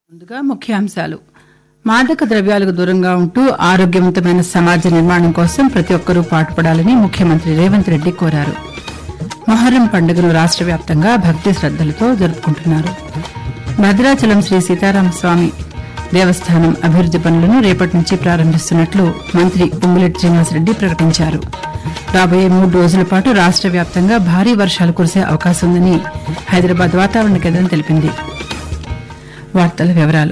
ముందుగా ముఖ్యాంశాలు మాదక ద్రవ్యాలకు దూరంగా ఉంటూ ఆరోగ్యవంతమైన సమాజ నిర్మాణం కోసం ప్రతి ఒక్కరూ పాటుపడాలని ముఖ్యమంత్రి రేవంత్ రెడ్డి కోరారు మొహర్రం పండుగను రాష్ట వ్యాప్తంగా భక్తి శ్రద్దలతో జరుపుకుంటున్నారు భద్రాచలం శ్రీ సీతారామ స్వామి దేవస్థానం అభివృద్ది పనులను రేపటి నుంచి ప్రారంభిస్తున్నట్లు మంత్రి పొంగులెట్టి శ్రీనివాసరెడ్డి ప్రకటించారు రాబోయే మూడు రోజుల పాటు రాష్ట వ్యాప్తంగా భారీ వర్షాలు కురిసే అవకాశం ఉందని హైదరాబాద్ వాతావరణ కేంద్రం తెలిపింది వార్తల వివరాలు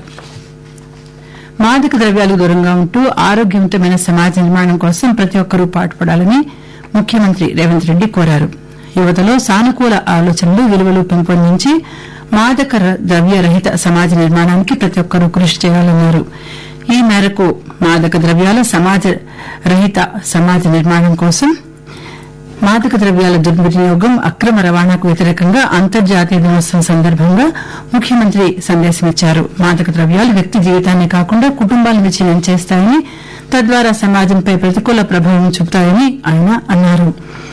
మాదక ద్రవ్యాలకు దూరంగా ఉంటూ ఆరోగ్యవంతమైన సమాజ నిర్మాణం కోసం ప్రతి ఒక్కరూ పాటుపడాలని ముఖ్యమంత్రి రేవంత్ రెడ్డి కోరారు యువతలో సానుకూల ఆలోచనలు విలువలు పెంపొందించి మాదక ర- ద్రవ్య రహిత సమాజ నిర్మాణానికి ప్రతి ఒక్కరూ కృషి చేయాలన్నారు ఈ మేరకు మాదక ద్రవ్యాల సమాజ రహిత సమాజ నిర్మాణం కోసం మాదక ద్రవ్యాల దుర్వినియోగం అక్రమ రవాణాకు వ్యతిరేకంగా అంతర్జాతీయ దినోత్సవం సందర్భంగా ముఖ్యమంత్రి సందేశమిచ్చారు మాదక ద్రవ్యాలు వ్యక్తి జీవితాన్ని కాకుండా కుటుంబాలను విచ్ఛిన్నం చేస్తాయని తద్వారా సమాజంపై ప్రతికూల ప్రభావం చూపుతాయని ఆయన అన్నారు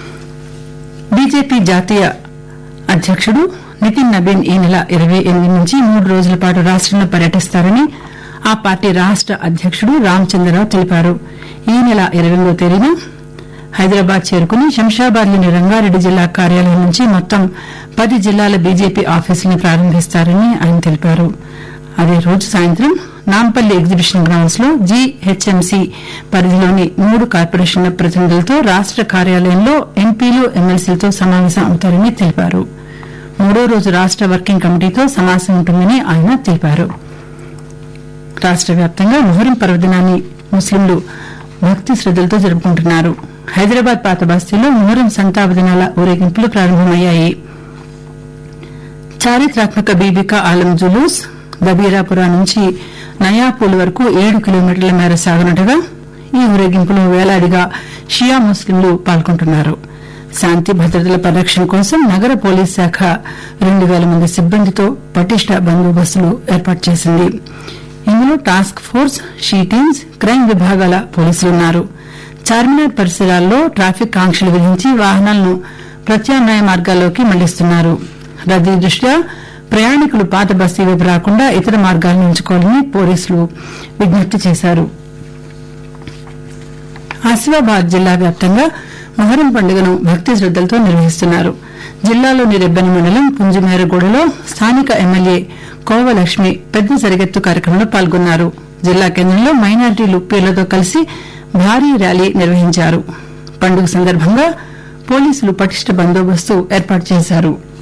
బీజేపీ జాతీయ అధ్యకుడు నితిన్ నబీన్ ఈ నెల ఇరవై ఎనిమిది నుంచి మూడు రోజుల పాటు రాష్టంలో పర్యటిస్తారని ఆ పార్టీ రాష్ట అధ్యకుడు రామచంద్రరావు తెలిపారు ఈ నెల ఇరవైలో తేదీన హైదరాబాద్ చేరుకుని శంషాబాద్లోని రంగారెడ్డి జిల్లా కార్యాలయం నుంచి మొత్తం పది జిల్లాల బీజేపీ ఆఫీసులను ప్రారంభిస్తారని ఆయన తెలిపారు అదే రోజు సాయంత్రం నాంపల్లి ఎగ్జిబిషన్ గ్రౌండ్స్ లో జీహెచ్ఎంసీ పరిధిలోని మూడు కార్పొరేషన్ల ప్రతినిధులతో రాష్ట కార్యాలయంలో ఎంపీలు ఎమ్మెల్సీలతో సమావేశం అవుతారని తెలిపారు మూడో రోజు రాష్ట వర్కింగ్ కమిటీతో సమావేశం ఉంటుందని ఆయన తెలిపారు రాష్ట వ్యాప్తంగా మొహరం పర్వదినాన్ని ముస్లింలు భక్తి శ్రద్దలతో జరుపుకుంటున్నారు హైదరాబాద్ పాత బస్తీలో మొహరం సంతాప దినాల ఊరేగింపులు ప్రారంభమయ్యాయి చారిత్రాత్మక బీబికా ఆలం జులూస్ దబీరాపురా నుంచి నయాపూల్ వరకు ఏడు కిలోమీటర్ల మేర సాగనుండగా ఈ ఊరేగింపులో వేలాదిగా షియా ముస్లింలు పాల్గొంటున్నారు శాంతి భద్రతల పరిరక్షణ కోసం నగర పోలీస్ శాఖ రెండు వేల మంది సిబ్బందితో పటిష్ట బందోబస్తులు ఏర్పాటు చేసింది ఇందులో task force she teams crime విభాగాల పోలీసులున్నారు చార్మినార్ పరిసరాల్లో ట్రాఫిక్ ఆంక్షలు విధించి వాహనాలను ప్రత్యామ్నాయ మార్గాల్లోకి మళ్లిస్తున్నారు రద్దీ దృష్ట్యా ప్రయాణికులు పాత బస్తీ వైపు రాకుండా ఇతర మార్గాలను ఎంచుకోవాలని పోలీసులు విజ్ఞప్తి చేశారు ఆసిఫాబాద్ జిల్లా వ్యాప్తంగా మొహరం పండుగను భక్తి శ్రద్దలతో నిర్వహిస్తున్నారు జిల్లాలోని రెబ్బెన మండలం పుంజిమేరగూడలో స్థానిక ఎమ్మెల్యే కోవలక్ష్మి పెద్ద సరిగెత్తు కార్యక్రమంలో పాల్గొన్నారు జిల్లా కేంద్రంలో మైనార్టీలు పీర్లతో కలిసి భారీ ర్యాలీ నిర్వహించారు పండుగ సందర్భంగా పోలీసులు పటిష్ట బందోబస్తు ఏర్పాటు చేశారు